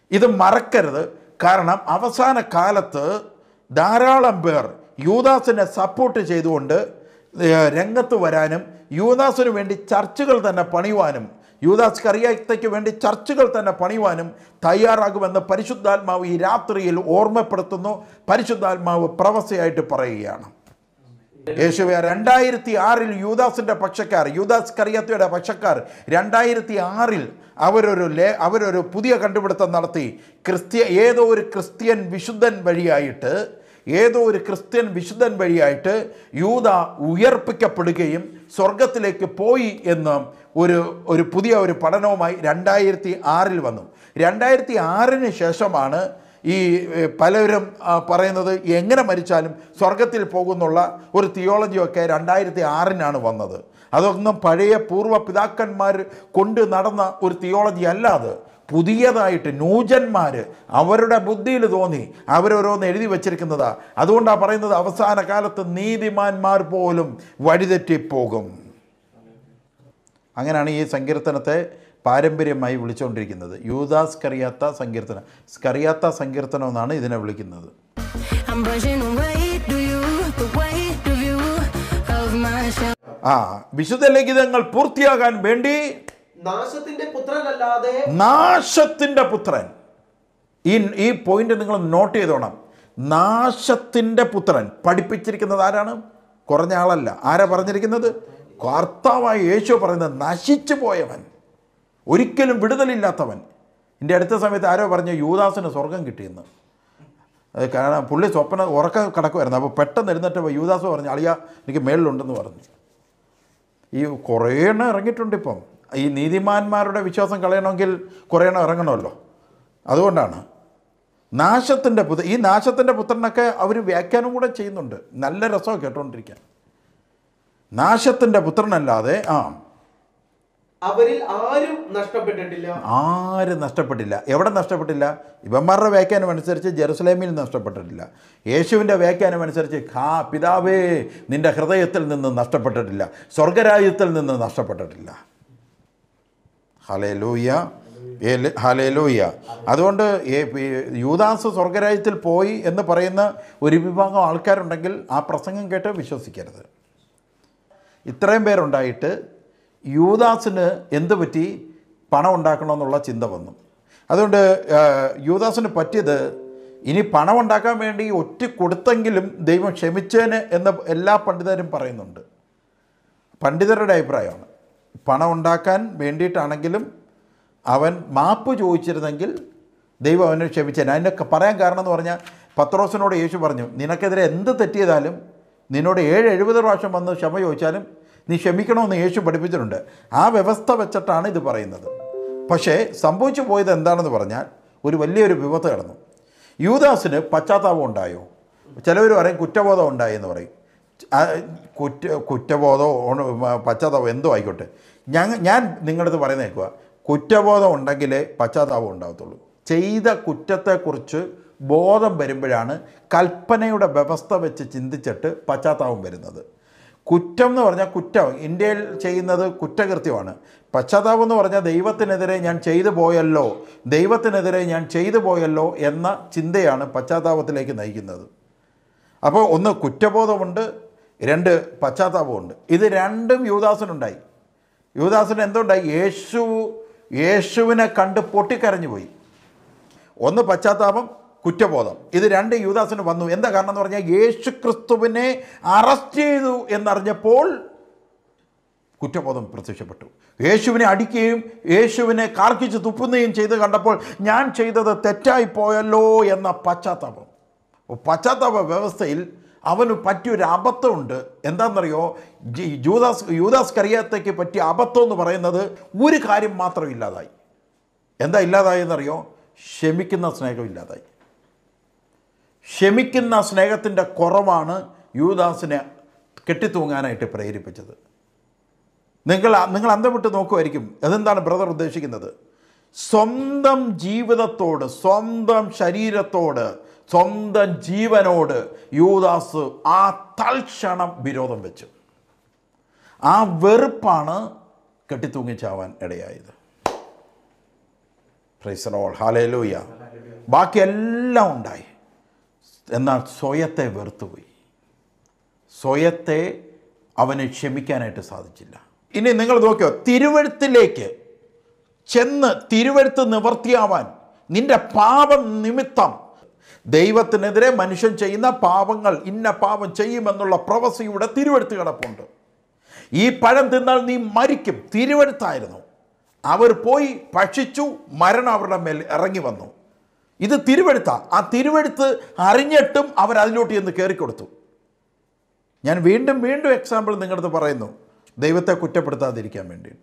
ഇത് മറക്കരുത് കാരണം അവസാന കാലത്ത് ധാരാളം പേർ യൂദാസിനെ സപ്പോർട്ട് ചെയ്തുകൊണ്ട് ഏഹ്, രംഗത്ത് വരാനും യൂദാസിന് വേണ്ടി ചർച്ചുകൾ തന്നെ പണിയുവാനും യൂദാസ് കറിയാത്തയ്ക്ക് വേണ്ടി ചർച്ചുകൾ തന്നെ പണിയുവാനും തയ്യാറാകുമെന്ന് പരിശുദ്ധാത്മാവ് ഈ രാത്രിയിൽ ഓർമ്മപ്പെടുത്തുന്നു പരിശുദ്ധാത്മാവ് പ്രവസയായിട്ട് പറയുകയാണ് യേശുവെ രണ്ടായിരത്തി ആറിൽ യൂദാസിൻ്റെ പക്ഷക്കാർ യൂദാസ് കറിയത്തയുടെ പക്ഷക്കാർ രണ്ടായിരത്തി ആറിൽ അവരൊരു ലേ അവരൊരു പുതിയ കണ്ടുപിടുത്തം നടത്തി ക്രിസ്ത്യ ഏതോ ഒരു ക്രിസ്ത്യൻ വിശുദ്ധൻ വഴിയായിട്ട് ഏതോ ഒരു ക്രിസ്ത്യൻ വിശുദ്ധൻ വഴിയായിട്ട് യൂത ഉയർപ്പിക്കപ്പെടുകയും സ്വർഗത്തിലേക്ക് പോയി എന്ന് ഒരു ഒരു പുതിയ ഒരു പഠനവുമായി രണ്ടായിരത്തി ആറിൽ വന്നു രണ്ടായിരത്തി ആറിന് ശേഷമാണ് ഈ ഏ, പലരും ആ, പറയുന്നത് എങ്ങനെ മരിച്ചാലും സ്വർഗത്തിൽ പോകുന്നുള്ള ഒരു തിയോളജിയൊക്കെ രണ്ടായിരത്തി ആറിനാണ് വന്നത് അതൊന്നും പഴയ പൂർവ്വ പിതാക്കന്മാർ കൊണ്ട് നടന്ന ഒരു തിയോളജി അല്ല അത് പുതിയതായിട്ട് നൂജന്മാർ അവരുടെ ബുദ്ധിയിൽ തോന്നി അവരോരോന്ന് എഴുതി വച്ചിരിക്കുന്നതാ അതുകൊണ്ടാണ് പറയുന്നത് അവസാന കാലത്ത് നീതിമാന്മാർ പോലും വഴിതെറ്റിപ്പോകും അങ്ങനെയാണ് ഈ സങ്കീർത്തനത്തെ പാരമ്പര്യമായി വിളിച്ചുകൊണ്ടിരിക്കുന്നത് യൂദാസ് കറിയാത്ത സങ്കീർത്തനം സ്കറിയാത്ത സങ്കീർത്തനം എന്നാണ് ഇതിനെ വിളിക്കുന്നത് I'm brushing away to you the weight of you of my shame. ആ വിശുദ്ധ ലിഖിതങ്ങൾ പൂർത്തിയാകാൻ വേണ്ടി നാശത്തിന്റെ പുത്രനല്ലാതെ നാശത്തിൻ്റെ പുത്രൻ ഈ ഈ പോയിന്റ് നിങ്ങൾ നോട്ട് ചെയ്തോണം നാശത്തിൻ്റെ പുത്രൻ പഠിപ്പിച്ചിരിക്കുന്നത് ആരാണ് കുറഞ്ഞ ആളല്ല ആരാ പറഞ്ഞിരിക്കുന്നത് കർത്താവായ യേശു പറയുന്നത് നശിച്ചു പോയവൻ ഒരിക്കലും വിടുതലില്ലാത്തവൻ എൻ്റെ അടുത്ത സമയത്ത് ആരോ പറഞ്ഞു യൂദാസിന് സ്വർഗം കിട്ടിയെന്ന് അത് കാരണം പുള്ളി സ്വപ്ന ഉറക്കം കിടക്കുമായിരുന്നു അപ്പോൾ പെട്ടെന്ന് എഴുന്നേറ്റ് പോയി യൂദാസ് പറഞ്ഞു അളിയ എനിക്ക് മേളിലുണ്ടെന്ന് പറഞ്ഞു ഈ കുറേ എണ്ണം ഇറങ്ങിയിട്ടുണ്ട് ഇപ്പം ഈ നീതിമാന്മാരുടെ വിശ്വാസം കളയണമെങ്കിൽ കുറേ എണ്ണം ഇറങ്ങണമല്ലോ അതുകൊണ്ടാണ് നാശത്തിൻ്റെ പുത്ര ഈ നാശത്തിൻ്റെ പുത്രനൊക്കെ അവർ വ്യാഖ്യാനം കൂടെ ചെയ്യുന്നുണ്ട് നല്ല രസമാണ് കേട്ടോണ്ടിരിക്കാൻ നാശത്തിൻ്റെ പുത്രനല്ലാതെ ആ അവരിൽ ആരും നഷ്ടപ്പെട്ടിട്ടില്ല ആരും നഷ്ടപ്പെട്ടില്ല എവിടെ നഷ്ടപ്പെട്ടില്ല ഇവന്മാരുടെ വ്യാഖ്യാനം അനുസരിച്ച് ജെറുസലേമിൽ നഷ്ടപ്പെട്ടിട്ടില്ല യേശുവിൻ്റെ വ്യാഖ്യാനം അനുസരിച്ച് ഖാ പിതാവേ നിന്റെ ഹൃദയത്തിൽ നിന്ന് നഷ്ടപ്പെട്ടിട്ടില്ല സ്വർഗരാജ്യത്തിൽ നിന്ന് നഷ്ടപ്പെട്ടിട്ടില്ല ഹലേലൂയ ഹലേലൂയ അതുകൊണ്ട് ഏ- ഈ യൂദാസ് സ്വർഗരാജ്യത്തിൽ പോയി എന്ന് പറയുന്ന ഒരു വിഭാഗം ആൾക്കാരുണ്ടെങ്കിൽ ആ പ്രസംഗം കേട്ട് വിശ്വസിക്കരുത് ഇത്രയും പേരുണ്ടായിട്ട് യൂദാസിന് എന്ത് പറ്റി പണം ഉണ്ടാക്കണമെന്നുള്ള ചിന്ത വന്നു അതുകൊണ്ട് ആ, യൂദാസിന് പറ്റിയത് ഇനി പണം ഉണ്ടാക്കാൻ വേണ്ടി ഒറ്റ കൊടുത്തെങ്കിലും ദൈവം ക്ഷമിച്ചേന് എന്ന് എല്ലാ പണ്ഡിതരും പറയുന്നുണ്ട് പണ്ഡിതരുടെ അഭിപ്രായമാണ് പണം ഉണ്ടാക്കാൻ വേണ്ടിയിട്ടാണെങ്കിലും അവൻ മാപ്പ് ചോദിച്ചിരുന്നെങ്കിൽ ദൈവം അവനെ ക്ഷമിച്ചേനെ അതിനൊക്കെ പറയാൻ കാരണം എന്ന് പറഞ്ഞാൽ പത്രോസിനോട് യേശു പറഞ്ഞു നിനക്കെതിരെ എന്ത് തെറ്റിയതാലും നിന്നോട് ഏഴ് എഴുപത് പ്രാവശ്യം വന്ന് ക്ഷമ ചോദിച്ചാലും നീ ക്ഷമിക്കണമെന്ന് യേശു പഠിപ്പിച്ചിട്ടുണ്ട് ആ വ്യവസ്ഥ വെച്ചിട്ടാണ് ഇത് പറയുന്നത് പക്ഷേ സംഭവിച്ചു പോയത് എന്താണെന്ന് പറഞ്ഞാൽ ഒരു വലിയൊരു വിപത്ത് കിടന്നു യൂദാസിന് പശ്ചാത്താപം ഉണ്ടായോ ചിലവർ പറയും കുറ്റബോധം ഉണ്ടായി എന്ന് പറയും ആ, കുറ്റ കുറ്റബോധമോ ഓണ- പശ്ചാത്താപം എന്തോ ആയിക്കോട്ടെ ഞങ്ങൾ ഞാൻ നിങ്ങളടുത്ത് പറയുന്ന കേൾക്കുക കുറ്റബോധം ഉണ്ടെങ്കിലേ പശ്ചാത്താപം ഉണ്ടാകത്തുള്ളൂ ചെയ്ത കുറ്റത്തെക്കുറിച്ച് ബോധം വരുമ്പോഴാണ് കൽപ്പനയുടെ വ്യവസ്ഥ വെച്ച് ചിന്തിച്ചിട്ട് പശ്ചാത്താപം വരുന്നത് കുറ്റം എന്ന് പറഞ്ഞാൽ കുറ്റം ഇന്ത്യയിൽ ചെയ്യുന്നത് കുറ്റകൃത്യമാണ് പശ്ചാത്താപം എന്ന് പറഞ്ഞാൽ ദൈവത്തിനെതിരെ ഞാൻ ചെയ്തു പോയല്ലോ ദൈവത്തിനെതിരെ ഞാൻ ചെയ്തു പോയല്ലോ എന്ന ചിന്തയാണ് പശ്ചാത്താപത്തിലേക്ക് നയിക്കുന്നത് അപ്പോൾ ഒന്ന് കുറ്റബോധമുണ്ട് രണ്ട് പശ്ചാത്താപമുണ്ട് ഇത് രണ്ടും യൂദാസിനുണ്ടായി യൂദാസിന് എന്തുണ്ടായി യേശു യേശുവിനെ കണ്ട് പൊട്ടിക്കരഞ്ഞു പോയി ഒന്ന് പശ്ചാത്താപം കുറ്റബോധം ഇത് രണ്ട് യൂദാസിന് വന്നു എന്താ കാരണം എന്ന് പറഞ്ഞാൽ യേശു ക്രിസ്തുവിനെ അറസ്റ്റ് ചെയ്തു എന്നറിഞ്ഞപ്പോൾ കുറ്റബോധം പ്രത്യക്ഷപ്പെട്ടു യേശുവിനെ അടിക്കുകയും യേശുവിനെ കാർക്കിച്ച് തുപ്പുകയും ചെയ്ത് കണ്ടപ്പോൾ ഞാൻ ചെയ്തത് തെറ്റായി പോയല്ലോ എന്ന പശ്ചാത്താപം പശ്ചാത്താപ വ്യവസ്ഥയിൽ അവന് പറ്റിയൊരു അബദ്ധമുണ്ട് എന്താണെന്നറിയോ ജി- ജൂദാസ് യൂദാസ് കറിയാത്തേക്ക് പറ്റിയ അബദ്ധം എന്ന് പറയുന്നത് ഒരു കാര്യം മാത്രം ഇല്ലാതായി എന്താ ഇല്ലാതായെന്നറിയോ ക്ഷമിക്കുന്ന സ്നേഹം ഇല്ലാതായി ക്ഷമിക്കുന്ന സ്നേഹത്തിൻ്റെ കുറവാണ് യൂദാസിനെ കെട്ടിത്തൂങ്ങാനായിട്ട് പ്രേരിപ്പിച്ചത് നിങ്ങൾ നിങ്ങൾ അന്തം വിട്ട് നോക്കുമായിരിക്കും അതെന്താണ് ബ്രദർ ഉദ്ദേശിക്കുന്നത് സ്വന്തം ജീവിതത്തോട് സ്വന്തം ശരീരത്തോട് സ്വന്തം ജീവനോട് യൂദാസ് ആ തൽക്ഷണം വിരോധം വെച്ചു ആ വെറുപ്പാണ് കെട്ടിത്തൂങ്ങിച്ചാവാൻ ഇടയായത് പ്രൈസറോൾ ഹാലേലൂയ ബാക്കിയെല്ലാം ഉണ്ടായി എന്നാൽ സ്വയത്തെ വെറുത്തുപോയി സ്വയത്തെ അവന് ക്ഷമിക്കാനായിട്ട് സാധിച്ചില്ല ഇനി നിങ്ങൾ നോക്കിയോ തിരുവഴുത്തിലേക്ക് ചെന്ന് തിരുവഴുത്ത് നിവർത്തിയാവാൻ നിന്റെ പാപം നിമിത്തം ദൈവത്തിനെതിരെ മനുഷ്യൻ ചെയ്യുന്ന പാപങ്ങൾ ഇന്ന പാപം ചെയ്യുമെന്നുള്ള പ്രവസിയുടെ തിരുവഴുത്ത് കിടപ്പുണ്ട് ഈ പഴം തിന്നാൽ നീ മരിക്കും തിരുവഴുത്തായിരുന്നു അവർ പോയി ഭക്ഷിച്ചു മരണം അവരുടെ മേൽ ഇറങ്ങി വന്നു ഇത് തിരുവഴുത്ത ആ തിരുവഴുത്ത് അറിഞ്ഞിട്ടും അവർ അതിലോട്ട് ചെന്ന് കയറിക്കൊടുത്തു ഞാൻ വീണ്ടും വീണ്ടും എക്സാമ്പിൾ നിങ്ങളടുത്ത് പറയുന്നു ദൈവത്തെ കുറ്റപ്പെടുത്താതിരിക്കാൻ വേണ്ടിയിട്ട്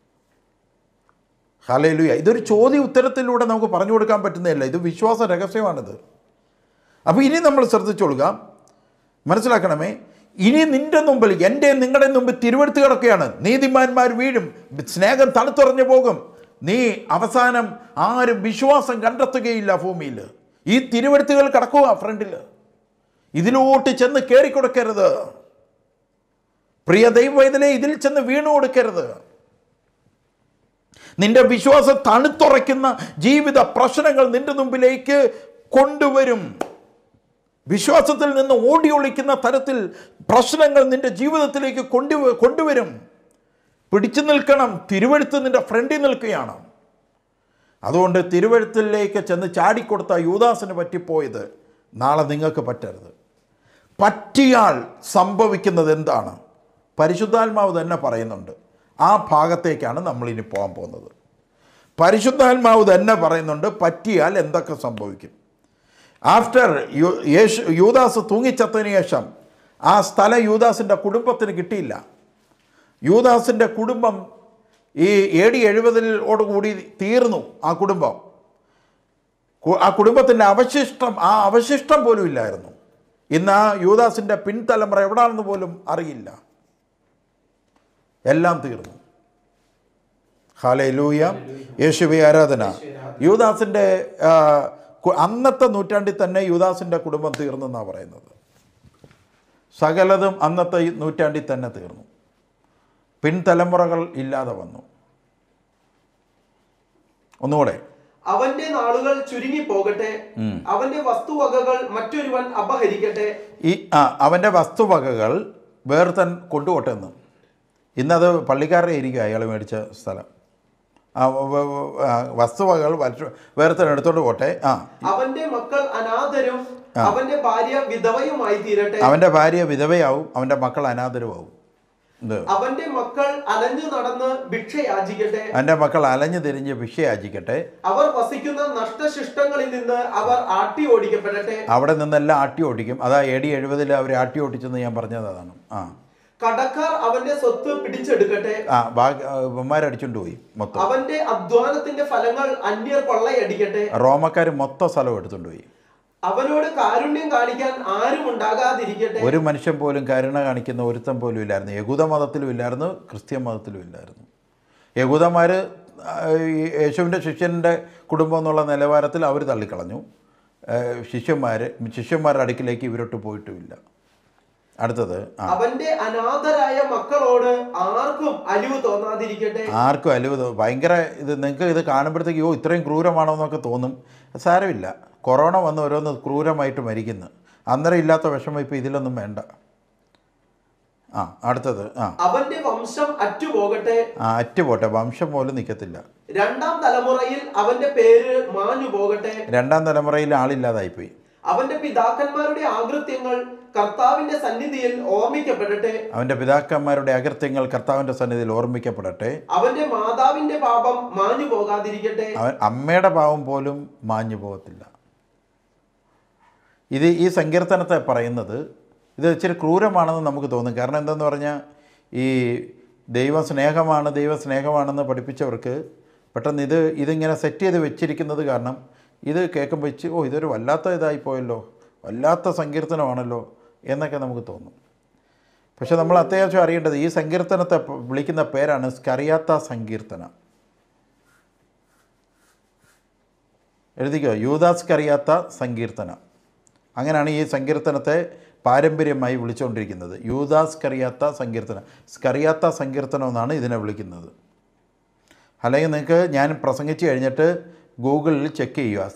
ഹലേലുയ ഇതൊരു ചോദ്യ ഉത്തരത്തിലൂടെ നമുക്ക് പറഞ്ഞു കൊടുക്കാൻ പറ്റുന്നതല്ല ഇത് വിശ്വാസ രഹസ്യമാണിത് അപ്പോൾ ഇനി നമ്മൾ ശ്രദ്ധിച്ചോളുക മനസ്സിലാക്കണമേ ഇനി നിന്റെ മുമ്പിൽ എൻ്റെ നിങ്ങളുടെ മുമ്പിൽ തിരുവെടുത്ത് കിടക്കുകയാണ് നീതിമാന്മാർ വീഴും സ്നേഹം തണുത്തുറഞ്ഞു പോകും നീ അവസാനം ആരും വിശ്വാസം കണ്ടെത്തുകയില്ല ഭൂമിയിൽ ഈ തിരുവെടുത്തുകൾ കിടക്കുക ഫ്രണ്ടിൽ ഇതിലോട്ട് ചെന്ന് കയറിക്കൊടുക്കരുത് പ്രിയ ദൈവവേദനെ ഇതിൽ ചെന്ന് വീണു കൊടുക്കരുത് നിന്റെ വിശ്വാസം തണുത്തുറയ്ക്കുന്ന ജീവിത പ്രശ്നങ്ങൾ നിന്റെ മുമ്പിലേക്ക് കൊണ്ടുവരും വിശ്വാസത്തിൽ നിന്ന് ഓടി ഒളിക്കുന്ന തരത്തിൽ പ്രശ്നങ്ങൾ നിന്റെ ജീവിതത്തിലേക്ക് കൊണ്ടു കൊണ്ടുവരും പിടിച്ചു നിൽക്കണം തിരുവഴുത്ത് നിന്റെ ഫ്രണ്ടിൽ നിൽക്കുകയാണ് അതുകൊണ്ട് തിരുവഴുത്തിലേക്ക് ചെന്ന് ചാടിക്കൊടുത്ത യൂദാസിന് പറ്റിപ്പോയത് നാളെ നിങ്ങൾക്ക് പറ്റരുത് പറ്റിയാൽ സംഭവിക്കുന്നത് എന്താണ് പരിശുദ്ധാത്മാവ് തന്നെ പറയുന്നുണ്ട് ആ ഭാഗത്തേക്കാണ് നമ്മളിനി പോകാൻ പോകുന്നത് പരിശുദ്ധാത്മാവ് തന്നെ പറയുന്നുണ്ട് പറ്റിയാൽ എന്തൊക്കെ സംഭവിക്കും ആഫ്റ്റർ യു യേശു യൂദാസ് തൂങ്ങിച്ചത്തതിന് ശേഷം ആ സ്ഥലം യൂദാസിൻ്റെ കുടുംബത്തിന് കിട്ടിയില്ല യൂദാസിൻ്റെ കുടുംബം ഈ എ ഡി എഴുപതിലോടുകൂടി തീർന്നു ആ കുടുംബം കു- ആ കുടുംബത്തിൻ്റെ അവശിഷ്ടം ആ അവശിഷ്ടം പോലും ഇല്ലായിരുന്നു ഇന്ന് ആ യൂദാസിൻ്റെ പിൻതലമുറ എവിടാണെന്ന് പോലും അറിയില്ല എല്ലാം തീർന്നു ഹാലേ ലൂയ യേശുവി ആരാധന യൂദാസിൻ്റെ ആ, കു- അന്നത്തെ നൂറ്റാണ്ടിൽ തന്നെ യൂദാസിൻ്റെ കുടുംബം തീർന്നെന്നാണ് പറയുന്നത് സകലതും അന്നത്തെ ഈ നൂറ്റാണ്ടിൽ തന്നെ തീർന്നു പിൻതലമുറകൾ ഇല്ലാതെ വന്നു ഒന്നുകൂടെ അവന്റെ നാളുകൾ ചുരുങ്ങി പോകട്ടെ അവന്റെ വസ്തുവകകൾ മറ്റൊരുവൻ അപഹരിക്കട്ടെ ഈ ആ അവൻ്റെ വസ്തുവകകൾ വേർത്തൻ കൊണ്ടുപോട്ടെ എന്ന് ഇന്നത് പള്ളിക്കാരുടെ ഇരിക്കുക അയാൾ മേടിച്ച സ്ഥലം ആ വ- വ- വ- ആ, വസ്തുവകകൾ വരച്ചു- വേർത്തൻ എടുത്തോണ്ട് പോട്ടെ ആ അവന്റെ മക്കൾ അനാഥരും അവന്റെ ഭാര്യ വിധവയുമായി തീരട്ടെ അവൻ്റെ ഭാര്യ വിധവയാവും അവൻ്റെ മക്കൾ അനാഥരുമാവും ഇത് അവന്റെ മക്കൾ അലഞ്ഞു നടന്ന് ഭിക്ഷ യാചിക്കട്ടെ അവൻ്റെ മക്കൾ അലഞ്ഞു തിരിഞ്ഞ് ഭിക്ഷയാചിക്കട്ടെ അവർ വസിക്കുന്ന നഷ്ടശിഷ്ടങ്ങളിൽ നിന്ന് അവർ ആട്ടി ഓടിക്കപ്പെടട്ടെ അവിടെ നിന്നെല്ലാം ആട്ടി ഓടിക്കും അതാ എ ഡി എഴുപതിൽ അവർ ആട്ടി ഓടിച്ചെന്ന് ഞാൻ പറഞ്ഞത് അതാണ് ആ കടക്കാർ അവന്റെ സ്വത്ത് പിടിച്ചെടുക്കട്ടെ ആ ബാഗ് ഇവന്മാരടിച്ചുകൊണ്ട് പോയി മൊത്തം അവന്റെ അധ്വാനത്തിന്റെ ഫലങ്ങൾ അന്യർ കൊള്ളയടിക്കട്ടെ റോമക്കാർ മൊത്തം സ്ഥലം എടുത്തുകൊണ്ട് പോയി അവനോട് കാരുണ്യം കാണിക്കാൻ ആരും ഉണ്ടാകാതിരിക്കട്ടെ ഒരു മനുഷ്യൻ പോലും കരുണ കാണിക്കുന്ന ഒരുത്തൻ പോലും ഇല്ലായിരുന്നു യഹൂദ മതത്തിലും ഇല്ലായിരുന്നു ക്രിസ്ത്യൻ മതത്തിലും ഇല്ലായിരുന്നു യഹൂദന്മാർ യേശുവിൻ്റെ ശിഷ്യൻ്റെ കുടുംബം എന്നുള്ള നിലവാരത്തിൽ അവർ തള്ളിക്കളഞ്ഞു ശിഷ്യന്മാർ ശിഷ്യന്മാരുടെ അടുക്കിലേക്ക് ഇവരോട്ട് പോയിട്ടുമില്ല അടുത്തത് ആ അവന്റെ അനാഥരായ മക്കളോട് ആർക്കും അലിവ് തോന്നാതിരിക്കട്ടെ ആർക്കും അലുവ് തോ- ഭയങ്കര ഇത് നിങ്ങൾക്ക് ഇത് കാണുമ്പോഴത്തേക്ക് യോ ഇത്രയും ക്രൂരമാണോ എന്നൊക്കെ തോന്നും സാരമില്ല കൊറോണ വന്ന് ഓരോന്ന് ക്രൂരമായിട്ട് മരിക്കുന്നു അന്നേരം ഇല്ലാത്ത വിഷമം ഇപ്പോൾ ഇതിലൊന്നും വേണ്ട ആ അടുത്തത് ആ അവന്റെ വംശം അറ്റുപോകട്ടെ ആ അറ്റുപോട്ടെ വംശം പോലും നിൽക്കത്തില്ല രണ്ടാം തലമുറയിൽ അവന്റെ പേര് മാഞ്ഞു പോകട്ടെ രണ്ടാം തലമുറയിൽ ആളില്ലാതായിപ്പോയി അവന്റെ പിതാക്കന്മാരുടെ ആകൃത്യങ്ങൾ കർത്താവിന്റെ സന്നിധിയിൽ ഓർമ്മിക്കപ്പെടട്ടെ അവൻ്റെ പിതാക്കന്മാരുടെ അകൃത്യങ്ങൾ കർത്താവിൻ്റെ സന്നിധിയിൽ ഓർമ്മിക്കപ്പെടട്ടെ അവന്റെ മാതാവിന്റെ പാപം മാഞ്ഞു പോകാതിരിക്കട്ടെ അവൻ അമ്മയുടെ പാവം പോലും മാഞ്ഞു പോകത്തില്ല ഇത് ഈ സങ്കീർത്തനത്തെ പറയുന്നത് ഇത് ഇച്ചിരി ക്രൂരമാണെന്ന് നമുക്ക് തോന്നും കാരണം എന്താണെന്ന് പറഞ്ഞാൽ ഈ ദൈവം സ്നേഹമാണ് ദൈവം സ്നേഹമാണെന്ന് പഠിപ്പിച്ചവർക്ക് പെട്ടെന്ന് ഇത് ഇതിങ്ങനെ സെറ്റ് ചെയ്ത് വെച്ചിരിക്കുന്നത് കാരണം ഇത് കേൾക്കുമ്പോൾ ഇച്ചി ഓ ഇതൊരു വല്ലാത്ത ഇതായിപ്പോയല്ലോ വല്ലാത്ത സങ്കീർത്തനമാണല്ലോ എന്നൊക്കെ നമുക്ക് തോന്നും പക്ഷെ നമ്മൾ അത്യാവശ്യം അറിയേണ്ടത് ഈ സങ്കീർത്തനത്തെ പ- വിളിക്കുന്ന പേരാണ് സ്കറിയാത്ത സങ്കീർത്തനം എഴുതിക്കോ യൂദാസ് കറിയാത്ത സങ്കീർത്തനം അങ്ങനെയാണ് ഈ സങ്കീർത്തനത്തെ പാരമ്പര്യമായി വിളിച്ചുകൊണ്ടിരിക്കുന്നത് യൂദാസ് കറിയാത്ത സങ്കീർത്തനം സ്കറിയാത്ത സങ്കീർത്തനം എന്നാണ് ഇതിനെ വിളിക്കുന്നത് അല്ലെങ്കിൽ നിങ്ങൾക്ക് ഞാൻ പ്രസംഗിച്ച് കഴിഞ്ഞിട്ട് ഗൂഗിളിൽ ചെക്ക് ചെയ്യുക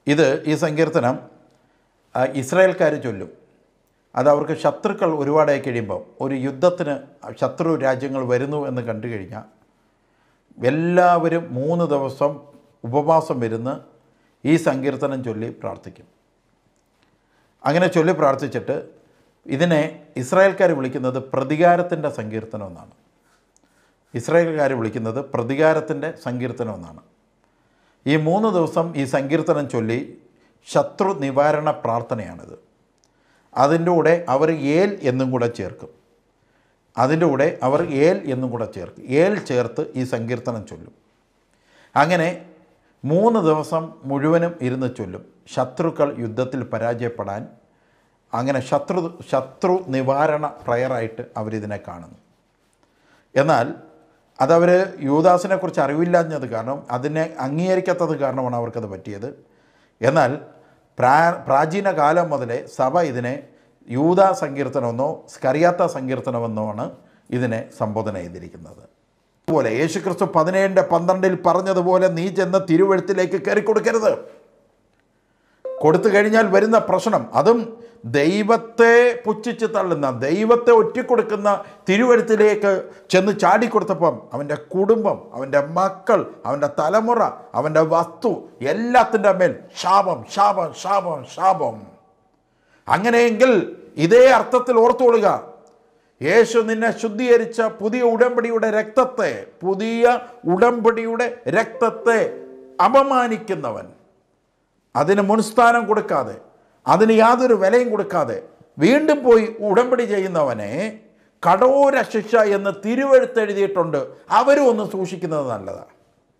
ഇത് ഈ സങ്കീർത്തനം ആ, ഇസ്രായേൽക്കാർ ചൊല്ലും അത് അവർക്ക് ശത്രുക്കൾ ഒരുപാടായി കഴിയുമ്പോൾ ഒരു യുദ്ധത്തിന് ശത്രു രാജ്യങ്ങൾ വരുന്നു എന്ന് കണ്ടു കഴിഞ്ഞാൽ എല്ലാവരും മൂന്ന് ദിവസം ഉപവാസം ഇരുന്ന് ഈ സങ്കീർത്തനം ചൊല്ലി പ്രാർത്ഥിക്കും അങ്ങനെ ചൊല്ലി പ്രാർത്ഥിച്ചിട്ട് ഇതിനെ ഇസ്രായേൽക്കാർ വിളിക്കുന്നത് പ്രതികാരത്തിൻ്റെ സങ്കീർത്തനം എന്നാണ് ഇസ്രായേൽക്കാർ വിളിക്കുന്നത് പ്രതികാരത്തിൻ്റെ സങ്കീർത്തനം എന്നാണ് ഈ മൂന്ന് ദിവസം ഈ സങ്കീർത്തനം ചൊല്ലി ശത്രു നിവാരണ പ്രാർത്ഥനയാണിത് അതിൻ്റെ കൂടെ അവർ ഏൽ എന്നും കൂടെ ചേർക്കും അതിൻ്റെ കൂടെ അവർ ഏൽ എന്നും കൂടെ ചേർക്കും ഏൽ ചേർത്ത് ഈ സങ്കീർത്തനം ചൊല്ലും അങ്ങനെ മൂന്ന് ദിവസം മുഴുവനും ഇരുന്ന് ചൊല്ലും ശത്രുക്കൾ യുദ്ധത്തിൽ പരാജയപ്പെടാൻ അങ്ങനെ ശത്രു ശത്രു നിവാരണ പ്രയറായിട്ട് അവരിതിനെ കാണുന്നു എന്നാൽ അതവർ യൂദാസിനെ കുറിച്ച് അറിവില്ലാഞ്ഞത് കാരണം അതിനെ അംഗീകരിക്കാത്തത് കാരണമാണ് അവർക്കത് പറ്റിയത് എന്നാൽ പ്രാ പ്രാചീന കാലം മുതലേ സഭ ഇതിനെ യൂത സങ്കീർത്തനമെന്നോ സ്കറിയാത്ത സങ്കീർത്തനമെന്നോ ആണ് ഇതിനെ സംബോധന ചെയ്തിരിക്കുന്നത് അതുപോലെ യേശുക്രിസ്തു പതിനേഴിൻ്റെ പന്ത്രണ്ടിൽ പറഞ്ഞതുപോലെ നീ ചെന്ന് തിരുവഴുത്തിലേക്ക് കയറി കൊടുക്കരുത് കൊടുത്തു കഴിഞ്ഞാൽ വരുന്ന പ്രശ്നം അതും ദൈവത്തെ പുച്ഛിച്ച് തള്ളുന്ന ദൈവത്തെ ഒറ്റിക്കൊടുക്കുന്ന തിരുവഴുത്തിലേക്ക് ചെന്ന് ചാടിക്കൊടുത്തപ്പം അവൻ്റെ കുടുംബം അവൻ്റെ മക്കൾ അവൻ്റെ തലമുറ അവൻ്റെ വസ്തു എല്ലാത്തിൻ്റെ മേൽ ശാപം ശാപം ശാപം ശാപം അങ്ങനെയെങ്കിൽ ഇതേ അർത്ഥത്തിൽ ഓർത്തുകൊള്ളുക യേശു നിന്നെ ശുദ്ധീകരിച്ച പുതിയ ഉടമ്പടിയുടെ രക്തത്തെ പുതിയ ഉടമ്പടിയുടെ രക്തത്തെ അപമാനിക്കുന്നവൻ അതിന് മുൻസ്ഥാനം കൊടുക്കാതെ അതിന് യാതൊരു വിലയും കൊടുക്കാതെ വീണ്ടും പോയി ഉടമ്പടി ചെയ്യുന്നവനെ കടോര ശിക്ഷ എന്ന് തിരുവെഴുത്തെഴുതിയിട്ടുണ്ട് അവരും ഒന്ന് സൂക്ഷിക്കുന്നത് നല്ലതാണ്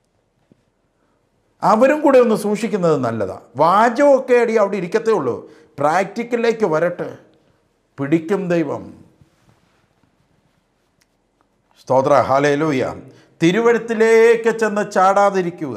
അവരും കൂടെ ഒന്ന് സൂക്ഷിക്കുന്നത് നല്ലതാണ് വാചകമൊക്കെ അടി അവിടെ ഇരിക്കത്തേ ഉള്ളൂ പ്രാക്ടിക്കലിലേക്ക് വരട്ടെ പിടിക്കും ദൈവം സ്തോത്ര ഹാലേലൂയ തിരുവഴുത്തിലേക്ക് ചെന്ന് ചാടാതിരിക്കുക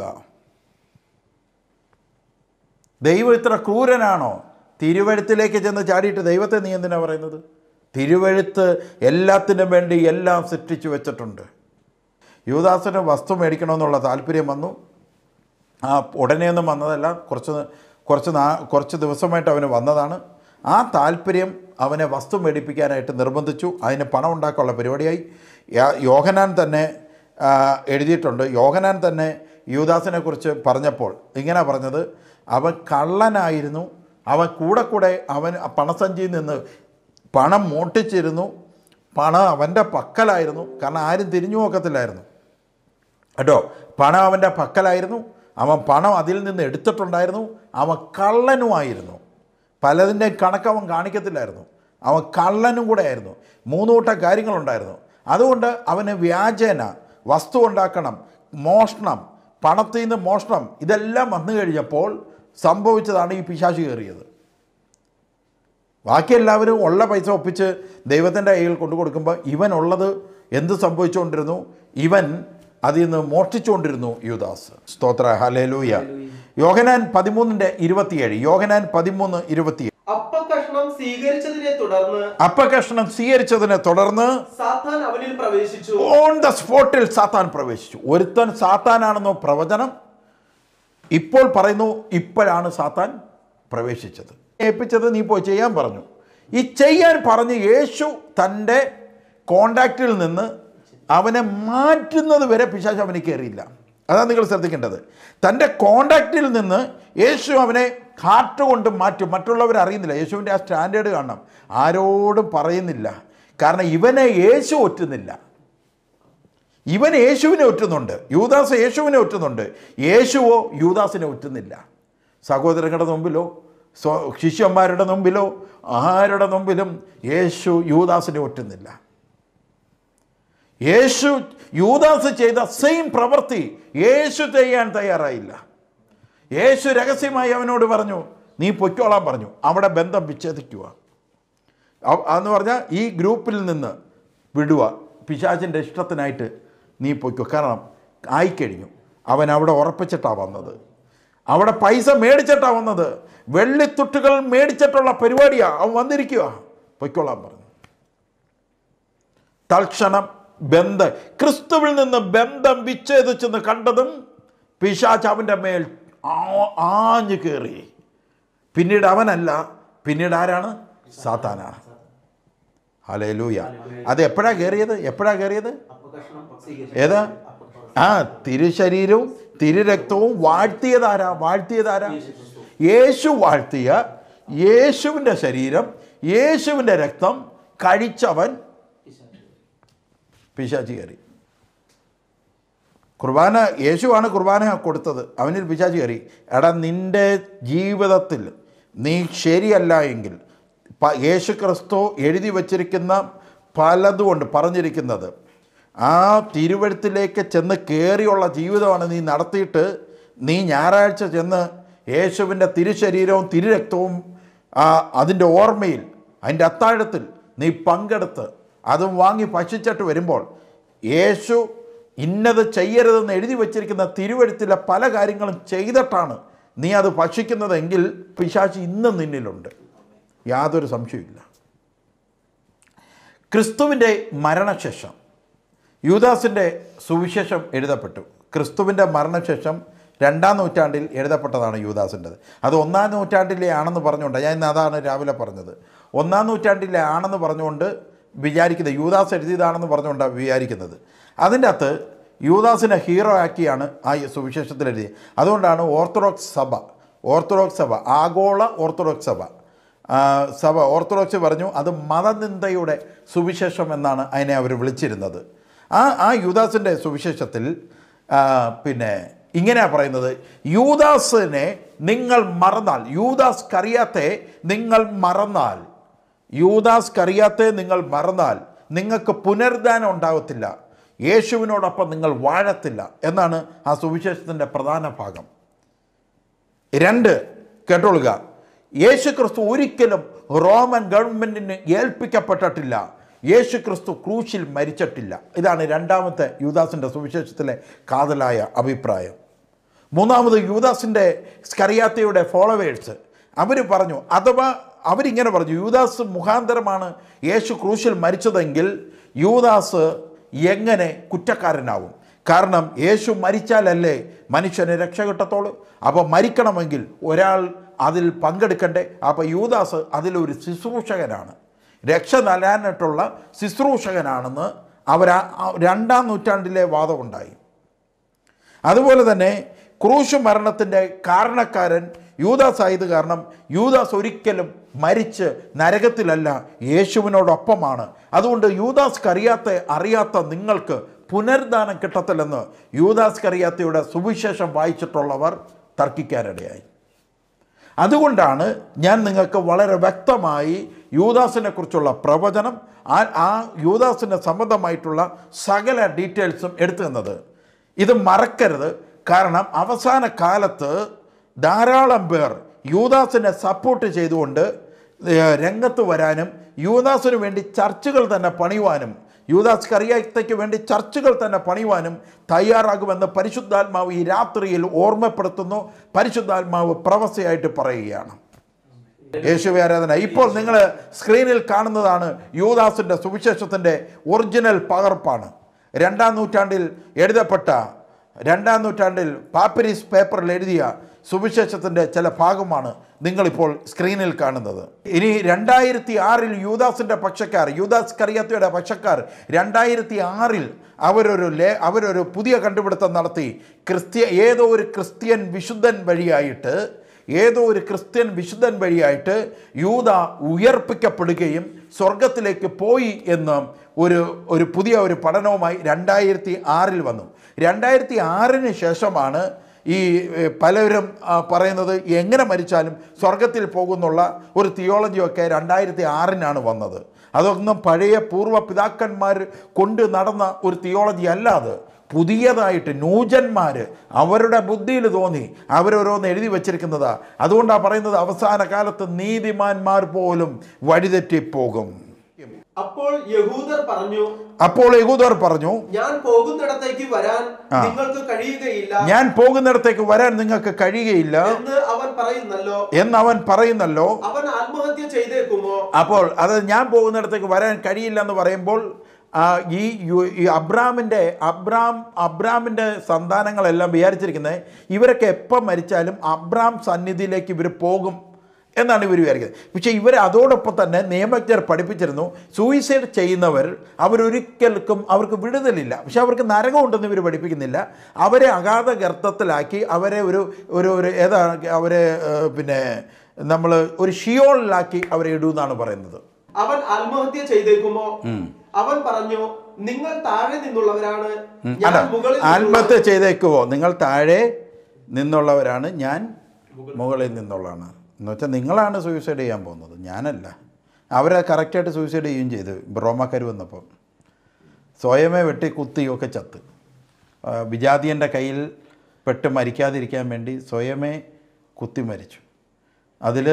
ദൈവം ഇത്ര ക്രൂരനാണോ തിരുവഴുത്തിലേക്ക് ചെന്ന് ചാടിയിട്ട് ദൈവത്തെ നീ എന്തിനാ പറയുന്നത് തിരുവഴുത്ത് എല്ലാത്തിനും വേണ്ടി എല്ലാം സൃഷ്ടിച്ചു വെച്ചിട്ടുണ്ട് യുവദാസന് വസ്തു മേടിക്കണമെന്നുള്ള താല്പര്യം വന്നു ആ ഉടനെയൊന്നും വന്നതല്ല കുറച്ച് കുറച്ച് നാ കുറച്ച് ദിവസമായിട്ട് അവന് വന്നതാണ് ആ താല്പര്യം അവനെ വസ്തു മേടിപ്പിക്കാനായിട്ട് നിർബന്ധിച്ചു അതിന് പണം ഉണ്ടാക്കാനുള്ള പരിപാടിയായി യാ- യോഹനാൻ തന്നെ ആ, എഴുതിയിട്ടുണ്ട് യോഹനാൻ തന്നെ യൂദാസിനെ കുറിച്ച് പറഞ്ഞപ്പോൾ ഇങ്ങനെ പറഞ്ഞത് അവൻ കള്ളനായിരുന്നു അവൻ കൂടെ കൂടെ അവൻ പണസഞ്ചിയിൽ നിന്ന് പണം മോട്ടിച്ചിരുന്നു പണം അവൻ്റെ പക്കലായിരുന്നു കാരണം ആരും തിരിഞ്ഞു നോക്കത്തില്ലായിരുന്നു കേട്ടോ പണം അവൻ്റെ പക്കലായിരുന്നു അവൻ പണം അതിൽ നിന്ന് എടുത്തിട്ടുണ്ടായിരുന്നു അവൻ കള്ളനുമായിരുന്നു പലതിൻ്റെ കണക്ക് അവൻ കാണിക്കത്തില്ലായിരുന്നു അവൻ കള്ളനും കൂടെ ആയിരുന്നു മൂന്ന് കൂട്ടം കാര്യങ്ങളുണ്ടായിരുന്നു അതുകൊണ്ട് അവന് വ്യാജേന വസ്തു ഉണ്ടാക്കണം മോഷണം പണത്തിൽ നിന്ന് മോഷണം ഇതെല്ലാം വന്നു കഴിഞ്ഞപ്പോൾ സംഭവിച്ചതാണ് ഈ പിശാചി കയറിയത് ബാക്കി എല്ലാവരും ഉള്ള പൈസ ഒപ്പിച്ച് ദൈവത്തിൻ്റെ കയ്യിൽ കൊണ്ടു കൊടുക്കുമ്പോൾ ഇവൻ ഉള്ളത് എന്ത് സംഭവിച്ചുകൊണ്ടിരുന്നു ഇവൻ അതിൽ നിന്ന് മോഷ്ടിച്ചുകൊണ്ടിരുന്നു യുദാസ് സ്തോത്ര ഹലേലൂയ യോഹനാൻ പതിമൂന്നിൻ്റെ ഇരുപത്തിയേഴ് യോഹനാൻ പതിമൂന്ന് ഇരുപത്തിയേഴ് അപ്പക്കഷ്ണം സ്വീകരിച്ചതിനെ തുടർന്ന് അപ്പകഷ്ണം സ്വീകരിച്ചതിനെ തുടർന്ന് സാത്താൻ അവനിൽ പ്രവേശിച്ചു ഓൺ ദ സ്പോട്ടിൽ സാത്താൻ പ്രവേശിച്ചു ഒരുത്തൻ സാത്താനാണെന്നോ പ്രവചനം ഇപ്പോൾ പറയുന്നു ഇപ്പോഴാണ് സാത്താൻ പ്രവേശിച്ചത് ഏൽപ്പിച്ചത് നീ പോയി ചെയ്യാൻ പറഞ്ഞു ഈ ചെയ്യാൻ പറഞ്ഞ് യേശു തൻ്റെ കോണ്ടാക്റ്റിൽ നിന്ന് അവനെ മാറ്റുന്നത് വരെ പിശാച് അവന് കയറിയില്ല അതാണ് നിങ്ങൾ ശ്രദ്ധിക്കേണ്ടത് തൻ്റെ കോണ്ടാക്റ്റിൽ നിന്ന് യേശു അവനെ ഹാർട്ട് കൊണ്ട് മാറ്റും മറ്റുള്ളവർ അറിയുന്നില്ല യേശുവിൻ്റെ ആ സ്റ്റാൻഡേർഡ് കാണണം ആരോടും പറയുന്നില്ല കാരണം ഇവനെ യേശു ഒറ്റുന്നില്ല ഇവൻ യേശുവിനെ ഒറ്റുന്നുണ്ട് യൂദാസ് യേശുവിനെ ഒറ്റുന്നുണ്ട് യേശുവോ യൂദാസിനെ ഒറ്റുന്നില്ല സഹോദരങ്ങളുടെ മുമ്പിലോ സ്വ ശിഷ്യന്മാരുടെ മുമ്പിലോ ആരുടെ മുമ്പിലും യേശു യൂദാസിനെ ഒറ്റുന്നില്ല യേശു യൂദാസ് ചെയ്ത സെയിം പ്രവൃത്തി യേശു ചെയ്യാൻ തയ്യാറായില്ല യേശു രഹസ്യമായി അവനോട് പറഞ്ഞു നീ പൊയ്ക്കോളാൻ പറഞ്ഞു അവിടെ ബന്ധം വിച്ഛേദിക്കുക അവ- എന്ന് പറഞ്ഞാൽ ഈ ഗ്രൂപ്പിൽ നിന്ന് വിടുക പിശാചിൻ്റെ ഇഷ്ടത്തിനായിട്ട് നീ പൊയ്ക്കോ കാരണം ആയിക്കഴിഞ്ഞു അവൻ അവിടെ ഉറപ്പിച്ചിട്ടാണ് വന്നത് അവിടെ പൈസ മേടിച്ചിട്ടാണ് വന്നത് വെള്ളിത്തുട്ടുകൾ മേടിച്ചിട്ടുള്ള പരിപാടിയാണ് അവൻ വന്നിരിക്കുക പൊയ്ക്കോളാൻ പറഞ്ഞു തൽക്ഷണം ബന്ധം ക്രിസ്തുവിൽ നിന്ന് ബന്ധം വിച്ഛേദിച്ചെന്ന് കണ്ടതും പിശാച്ച് അവൻ്റെ മേൽ ആ- ആഞ്ഞു കയറി പിന്നീട് അവനല്ല പിന്നീട് ആരാണ് സാത്താനാണ് ഹലേ ലൂയ അത് എപ്പോഴാ കയറിയത് എപ്പോഴാ കയറിയത് ഏതാ ആ തിരുശരീരവും തിരുരക്തവും വാഴ്ത്തിയതാരാ വാഴ്ത്തിയതാരാ യേശു വാഴ്ത്തിയ യേശുവിൻ്റെ ശരീരം യേശുവിൻ്റെ രക്തം കഴിച്ചവൻ പിശാചി കയറി കുർബാന യേശുവാണ് കുർബാന കൊടുത്തത് അവനിൽ പിശാചി കയറി എടാ നിൻ്റെ ജീവിതത്തിൽ നീ ശരിയല്ല എങ്കിൽ പ- യേശു ക്രിസ്തു എഴുതി വച്ചിരിക്കുന്ന പലതുകൊണ്ട് പറഞ്ഞിരിക്കുന്നത് ആ തിരുവഴുത്തിലേക്ക് ചെന്ന് കയറിയുള്ള ജീവിതമാണ് നീ നടത്തിയിട്ട് നീ ഞായറാഴ്ച ചെന്ന് യേശുവിൻ്റെ തിരുശരീരവും തിരുരക്തവും ആ, അതിൻ്റെ ഓർമ്മയിൽ അതിൻ്റെ അത്താഴത്തിൽ നീ പങ്കെടുത്ത് അതും വാങ്ങി ഭക്ഷിച്ചിട്ട് വരുമ്പോൾ യേശു ഇന്നത് ചെയ്യരുതെന്ന് എഴുതി വച്ചിരിക്കുന്ന തിരുവഴുത്തിലെ പല കാര്യങ്ങളും ചെയ്തിട്ടാണ് നീ അത് ഭക്ഷിക്കുന്നതെങ്കിൽ പിശാചി ഇന്നും നിന്നിലുണ്ട് യാതൊരു സംശയമില്ല ക്രിസ്തുവിൻ്റെ മരണശേഷം യൂദാസിൻ്റെ സുവിശേഷം എഴുതപ്പെട്ടു ക്രിസ്തുവിൻ്റെ മരണശേഷം രണ്ടാം നൂറ്റാണ്ടിൽ എഴുതപ്പെട്ടതാണ് യൂദാസിൻ്റെത് അത് ഒന്നാം നൂറ്റാണ്ടിലെ ആണെന്ന് പറഞ്ഞുകൊണ്ട് ഞാൻ ഇന്ന് അതാണ് രാവിലെ പറഞ്ഞത് ഒന്നാം നൂറ്റാണ്ടിലെ ആണെന്ന് പറഞ്ഞുകൊണ്ട് വിചാരിക്കുന്നത് യൂദാസ് എഴുതിയതാണെന്ന് പറഞ്ഞുകൊണ്ടാണ് വിചാരിക്കുന്നത് അതിൻ്റെ അകത്ത് യൂദാസിനെ ഹീറോ ആക്കിയാണ് ആ സുവിശേഷത്തിൽ എഴുതിയത് അതുകൊണ്ടാണ് ഓർത്തഡോക്സ് സഭ ഓർത്തഡോക്സ് സഭ ആഗോള ഓർത്തഡോക്സ് സഭ ആ, സഭ ഓർത്തഡോക്സ് പറഞ്ഞു അത് മതനിന്ദയുടെ സുവിശേഷം എന്നാണ് അതിനെ അവർ വിളിച്ചിരുന്നത് ആ ആ യൂദാസിൻ്റെ സുവിശേഷത്തിൽ ആ, പിന്നെ ഇങ്ങനെയാണ് പറയുന്നത് യൂദാസിനെ നിങ്ങൾ മറന്നാൽ യൂദാസ് കറിയാത്തെ നിങ്ങൾ മറന്നാൽ യൂദാസ് കറിയാത്തെ നിങ്ങൾ മറന്നാൽ നിങ്ങൾക്ക് പുനരുദ്ധാനം ഉണ്ടാകത്തില്ല യേശുവിനോടൊപ്പം നിങ്ങൾ വാഴത്തില്ല എന്നാണ് ആ സുവിശേഷത്തിൻ്റെ പ്രധാന ഭാഗം രണ്ട് കേട്ടോളുക യേശു ക്രിസ്തു ഒരിക്കലും റോമൻ ഗവൺമെൻറ്റിന് ഏൽപ്പിക്കപ്പെട്ടിട്ടില്ല യേശു ക്രിസ്തു ക്രൂശിൽ മരിച്ചിട്ടില്ല ഇതാണ് രണ്ടാമത്തെ യൂദാസിൻ്റെ സുവിശേഷത്തിലെ കാതലായ അഭിപ്രായം മൂന്നാമത് യൂദാസിൻ്റെ സ്കറിയാത്തയുടെ ഫോളോവേഴ്സ് അവർ പറഞ്ഞു അഥവാ അവരിങ്ങനെ പറഞ്ഞു യൂദാസ് മുഖാന്തരമാണ് യേശു ക്രൂശിൽ മരിച്ചതെങ്കിൽ യൂദാസ് എങ്ങനെ കുറ്റക്കാരനാവും കാരണം യേശു മരിച്ചാലല്ലേ മനുഷ്യന് രക്ഷ കിട്ടത്തോളൂ അപ്പോൾ മരിക്കണമെങ്കിൽ ഒരാൾ അതിൽ പങ്കെടുക്കണ്ടേ അപ്പോൾ യൂദാസ് അതിലൊരു ശുശ്രൂഷകനാണ് രക്ഷ നൽകാനായിട്ടുള്ള ശുശ്രൂഷകനാണെന്ന് അവർ രണ്ടാം നൂറ്റാണ്ടിലെ വാദമുണ്ടായി അതുപോലെ തന്നെ ക്രൂശ് മരണത്തിൻ്റെ കാരണക്കാരൻ യൂദാസ് ആയത് കാരണം യൂദാസ് ഒരിക്കലും മരിച്ച് നരകത്തിലല്ല യേശുവിനോടൊപ്പമാണ് അതുകൊണ്ട് യൂദാസ് അറിയാത്ത അറിയാത്ത നിങ്ങൾക്ക് പുനർദാനം കിട്ടത്തില്ലെന്ന് യൂദാസ് കറിയാത്തയുടെ സുവിശേഷം വായിച്ചിട്ടുള്ളവർ തർക്കിക്കാനിടയായി അതുകൊണ്ടാണ് ഞാൻ നിങ്ങൾക്ക് വളരെ വ്യക്തമായി യൂദാസിനെ കുറിച്ചുള്ള പ്രവചനം ആ ആ യൂദാസിന് സംബന്ധമായിട്ടുള്ള സകല ഡീറ്റെയിൽസും എടുത്തു തന്നത് ഇത് മറക്കരുത് കാരണം അവസാന കാലത്ത് ധാരാളം പേർ യൂദാസിനെ സപ്പോർട്ട് ചെയ്തുകൊണ്ട് ഏഹ്, രംഗത്ത് വരാനും യൂദാസിന് വേണ്ടി ചർച്ചുകൾ തന്നെ പണിയുവാനും യൂദാസ് കറിയാത്തയ്ക്ക് വേണ്ടി ചർച്ചുകൾ തന്നെ പണിയുവാനും തയ്യാറാകുമെന്ന് പരിശുദ്ധാത്മാവ് ഈ രാത്രിയിൽ ഓർമ്മപ്പെടുത്തുന്നു പരിശുദ്ധാത്മാവ് പ്രവസയായിട്ട് പറയുകയാണ് യേശുവെ ആരാധന ഇപ്പോൾ നിങ്ങൾ സ്ക്രീനിൽ കാണുന്നതാണ് യൂദാസിൻ്റെ സുവിശേഷത്തിൻ്റെ ഒറിജിനൽ പകർപ്പാണ് രണ്ടാം നൂറ്റാണ്ടിൽ എഴുതപ്പെട്ട രണ്ടാം നൂറ്റാണ്ടിൽ പാപ്പരീസ് പേപ്പറിൽ എഴുതിയ സുവിശേഷത്തിൻ്റെ ചില ഭാഗമാണ് നിങ്ങളിപ്പോൾ സ്ക്രീനിൽ കാണുന്നത് ഇനി രണ്ടായിരത്തി ആറിൽ യൂദാസിൻ്റെ പക്ഷക്കാർ യൂദാസ് കറിയത്തയുടെ പക്ഷക്കാർ രണ്ടായിരത്തി ആറിൽ അവരൊരു ലേ അവരൊരു പുതിയ കണ്ടുപിടുത്തം നടത്തി ക്രിസ്ത്യ ഏതോ ഒരു ക്രിസ്ത്യൻ വിശുദ്ധൻ വഴിയായിട്ട് ഏതോ ഒരു ക്രിസ്ത്യൻ വിശുദ്ധൻ വഴിയായിട്ട് യൂത ഉയർപ്പിക്കപ്പെടുകയും സ്വർഗത്തിലേക്ക് പോയി എന്ന് ഒരു ഒരു പുതിയ ഒരു പഠനവുമായി രണ്ടായിരത്തി ആറിൽ വന്നു രണ്ടായിരത്തി ആറിന് ശേഷമാണ് ഈ ഏഹ്, പലരും ആ, പറയുന്നത് എങ്ങനെ മരിച്ചാലും സ്വർഗത്തിൽ പോകുന്നുള്ള ഒരു തിയോളജിയൊക്കെ രണ്ടായിരത്തി ആറിനാണ് വന്നത് അതൊന്നും പഴയ പൂർവ്വ പിതാക്കന്മാർ കൊണ്ട് നടന്ന ഒരു തിയോളജി അല്ല അത് പുതിയതായിട്ട് നൂജന്മാർ അവരുടെ ബുദ്ധിയിൽ തോന്നി അവരോരോന്ന് എഴുതി വച്ചിരിക്കുന്നതാ അതുകൊണ്ടാണ് പറയുന്നത് അവസാന കാലത്ത് നീതിമാന്മാർ പോലും വഴിതെറ്റിപ്പോകും അപ്പോൾ യഹൂദർ പറഞ്ഞു അപ്പോൾ യഹൂദർ പറഞ്ഞു ഞാൻ പോകുന്നിടത്തേക്ക് വരാൻ നിങ്ങൾക്ക് കഴിയുകയില്ല ഞാൻ പോകുന്നിടത്തേക്ക് വരാൻ നിങ്ങൾക്ക് കഴിയുകയില്ല എന്ന് അവൻ പറയുന്നല്ലോ എന്ന് അവൻ പറയുന്നല്ലോ അവൻ ആത്മഹത്യ ചെയ്തേക്കുമോ അപ്പോൾ അത് ഞാൻ പോകുന്നിടത്തേക്ക് വരാൻ കഴിയില്ല എന്ന് പറയുമ്പോൾ ആ, ഈ യു- ഈ അബ്രാമിൻ്റെ അബ്രാം അബ്രാമിൻ്റെ സന്താനങ്ങളെല്ലാം വിചാരിച്ചിരിക്കുന്നത് ഇവരൊക്കെ എപ്പം മരിച്ചാലും അബ്രാം സന്നിധിയിലേക്ക് ഇവർ പോകും എന്നാണ് ഇവർ വിചാരിക്കുന്നത് പക്ഷേ ഇവർ അതോടൊപ്പം തന്നെ നിയമജ്ഞർ പഠിപ്പിച്ചിരുന്നു സൂയിസൈഡ് ചെയ്യുന്നവർ അവരൊരിക്കൽക്കും അവർക്ക് വിടുതലില്ല പക്ഷെ അവർക്ക് നരകമുണ്ടെന്ന് ഇവർ പഠിപ്പിക്കുന്നില്ല അവരെ അഗാധ ഗർത്തത്തിലാക്കി അവരെ ഒരു ഒരു ഒരു ഏതാ അവരെ ഏഹ്, പിന്നെ നമ്മൾ ഒരു ഷിയോളിലാക്കി അവരെ ഇടുമെന്നാണ് പറയുന്നത് അവൻ ആത്മഹത്യ ചെയ്തേക്കുമോ അവൻ പറഞ്ഞു നിങ്ങൾ താഴെ നിന്നുള്ളവരാണ് ഞാൻ അല്ല മുകളിൽ ആത്മഹത്യ ചെയ്തേക്കുവോ നിങ്ങൾ താഴെ നിന്നുള്ളവരാണ് ഞാൻ മുകളിൽ നിന്നുള്ളതാണ് എന്ന് വെച്ചാൽ നിങ്ങളാണ് സൂയിസൈഡ് ചെയ്യാൻ പോകുന്നത് ഞാനല്ല അവരെ കറക്റ്റായിട്ട് സൂയിസൈഡ് ചെയ്യുകയും ചെയ്തു റോമാക്കാർ വന്നപ്പോൾ സ്വയമേ വെട്ടി കുത്തിയൊക്കെ ചത്ത് ആ, വിജാതിയൻ്റെ കയ്യിൽ പെട്ട് മരിക്കാതിരിക്കാൻ വേണ്ടി സ്വയമേ കുത്തി മരിച്ചു അതിൽ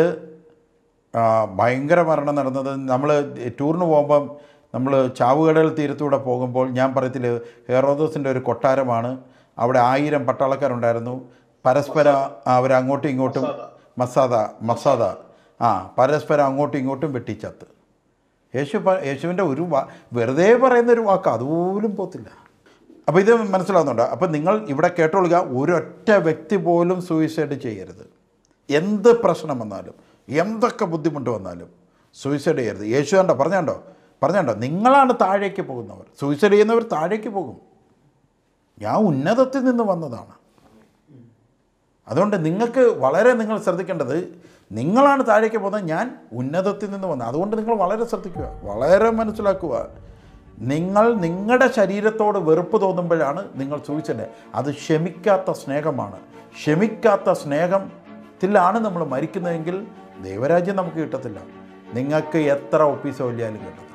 ഭയങ്കര മരണം നടന്നത് നമ്മൾ ടൂറിന് പോകുമ്പം നമ്മൾ ചാവുകടൽ തീരത്തൂടെ പോകുമ്പോൾ ഞാൻ പറയത്തില്ല ഹെറോദോസിൻ്റെ ഒരു കൊട്ടാരമാണ് അവിടെ ആയിരം പട്ടാളക്കാരുണ്ടായിരുന്നു പരസ്പരം അവരങ്ങോട്ടും ഇങ്ങോട്ടും മസാദ മസാദ ആ പരസ്പരം അങ്ങോട്ടും ഇങ്ങോട്ടും വെട്ടിച്ചത്ത് യേശു പ- യേശുവിൻ്റെ ഒരു വാ വെറുതെ പറയുന്ന ഒരു വാക്ക് അതുപോലും പോത്തില്ല അപ്പോൾ ഇത് മനസ്സിലാവുന്നുണ്ട് അപ്പോൾ നിങ്ങൾ ഇവിടെ കേട്ടോളുക ഒരൊറ്റ വ്യക്തി പോലും സൂയിസൈഡ് ചെയ്യരുത് എന്ത് പ്രശ്നം വന്നാലും എന്തൊക്കെ ബുദ്ധിമുട്ട് വന്നാലും സൂയിസൈഡ് ചെയ്യരുത് യേശു കണ്ടോ പറഞ്ഞാണ്ടോ പറഞ്ഞാണ്ടോ നിങ്ങളാണ് താഴേക്ക് പോകുന്നവർ സൂയിസൈഡ് ചെയ്യുന്നവർ താഴേക്ക് പോകും ഞാൻ ഉന്നതത്തിൽ നിന്ന് വന്നതാണ് അതുകൊണ്ട് നിങ്ങൾക്ക് വളരെ നിങ്ങൾ ശ്രദ്ധിക്കേണ്ടത് നിങ്ങളാണ് താഴേക്ക് പോകുന്നത് ഞാൻ ഉന്നതത്തിൽ നിന്ന് വന്നത് അതുകൊണ്ട് നിങ്ങൾ വളരെ ശ്രദ്ധിക്കുക വളരെ മനസ്സിലാക്കുക നിങ്ങൾ നിങ്ങളുടെ ശരീരത്തോട് വെറുപ്പ് തോന്നുമ്പോഴാണ് നിങ്ങൾ സൂചിച്ചത് അത് ക്ഷമിക്കാത്ത സ്നേഹമാണ് ക്ഷമിക്കാത്ത സ്നേഹത്തിലാണ് നമ്മൾ മരിക്കുന്നതെങ്കിൽ ദൈവരാജ്യം നമുക്ക് കിട്ടത്തില്ല നിങ്ങൾക്ക് എത്ര ഒപ്പീസ് വലിയാലും കിട്ടത്തില്ല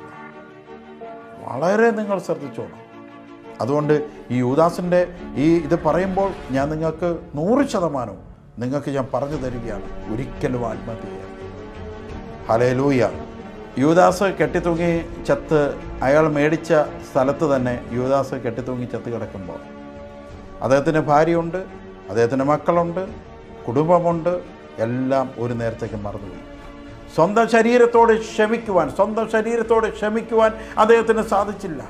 വളരെ നിങ്ങൾ ശ്രദ്ധിച്ചോണം അതുകൊണ്ട് ഈ യൂദാസിൻ്റെ ഈ ഇത് പറയുമ്പോൾ ഞാൻ നിങ്ങൾക്ക് നൂറ് ശതമാനവും നിങ്ങൾക്ക് ഞാൻ പറഞ്ഞു തരികയാണ് ഒരിക്കലും ആത്മഹത്യ ചെയ്യാൻ ഹലേ ലൂയ യൂദാസ് കെട്ടിത്തൂങ്ങി ചത്ത് അയാൾ മേടിച്ച സ്ഥലത്ത് തന്നെ യൂദാസ് കെട്ടിത്തൂങ്ങി ചത്ത് കിടക്കുമ്പോൾ അദ്ദേഹത്തിന് ഭാര്യയുണ്ട് അദ്ദേഹത്തിന് മക്കളുണ്ട് കുടുംബമുണ്ട് എല്ലാം ഒരു നേരത്തേക്ക് മറന്നുപോയി സ്വന്തം ശരീരത്തോട് ക്ഷമിക്കുവാൻ സ്വന്തം ശരീരത്തോട് ക്ഷമിക്കുവാൻ അദ്ദേഹത്തിന് സാധിച്ചില്ല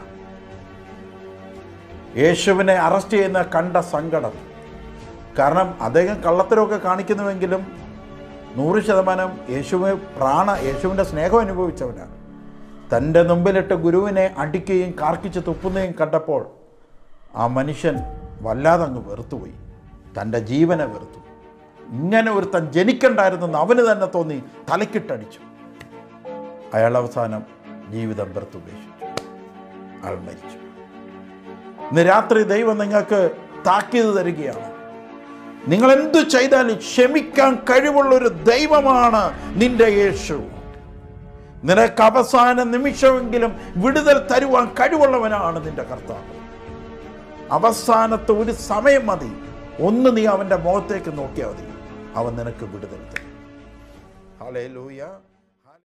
യേശുവിനെ അറസ്റ്റ് ചെയ്യുന്ന കണ്ട സങ്കടം കാരണം അദ്ദേഹം കള്ളത്തരമൊക്കെ കാണിക്കുന്നുവെങ്കിലും നൂറ് ശതമാനം യേശുവിന് പ്രാണ യേശുവിൻ്റെ സ്നേഹം അനുഭവിച്ചവനാണ് തൻ്റെ മുമ്പിലിട്ട് ഗുരുവിനെ അടിക്കുകയും കാർക്കിച്ച് തുപ്പുന്നതും കണ്ടപ്പോൾ ആ മനുഷ്യൻ വല്ലാതെ അങ്ങ് വെറുത്തുപോയി തൻ്റെ ജീവനെ വെറുത്തു ഇങ്ങനെ ഒരുത്തൻ ജനിക്കണ്ടായിരുന്നെന്ന് അവന് തന്നെ തോന്നി തലക്കിട്ടടിച്ചു അയാൾ അവസാനം ജീവിതം വെറുത്തുപേക്ഷിച്ചു അയാൾ മരിച്ചു ഇന്ന് രാത്രി ദൈവം നിങ്ങൾക്ക് താക്കീത് തരികയാണ് നിങ്ങൾ എന്തു ചെയ്താലും ക്ഷമിക്കാൻ കഴിവുള്ളൊരു ദൈവമാണ് നിന്റെ യേശു നിനക്ക് അവസാന നിമിഷമെങ്കിലും വിടുതൽ തരുവാൻ കഴിവുള്ളവനാണ് നിന്റെ കർത്താവ് അവസാനത്തെ ഒരു സമയം മതി ഒന്ന് നീ അവൻ്റെ മുഖത്തേക്ക് നോക്കിയാൽ മതി അവൻ നിനക്ക് വിടുതൽ തരും ഹലേ ലൂയ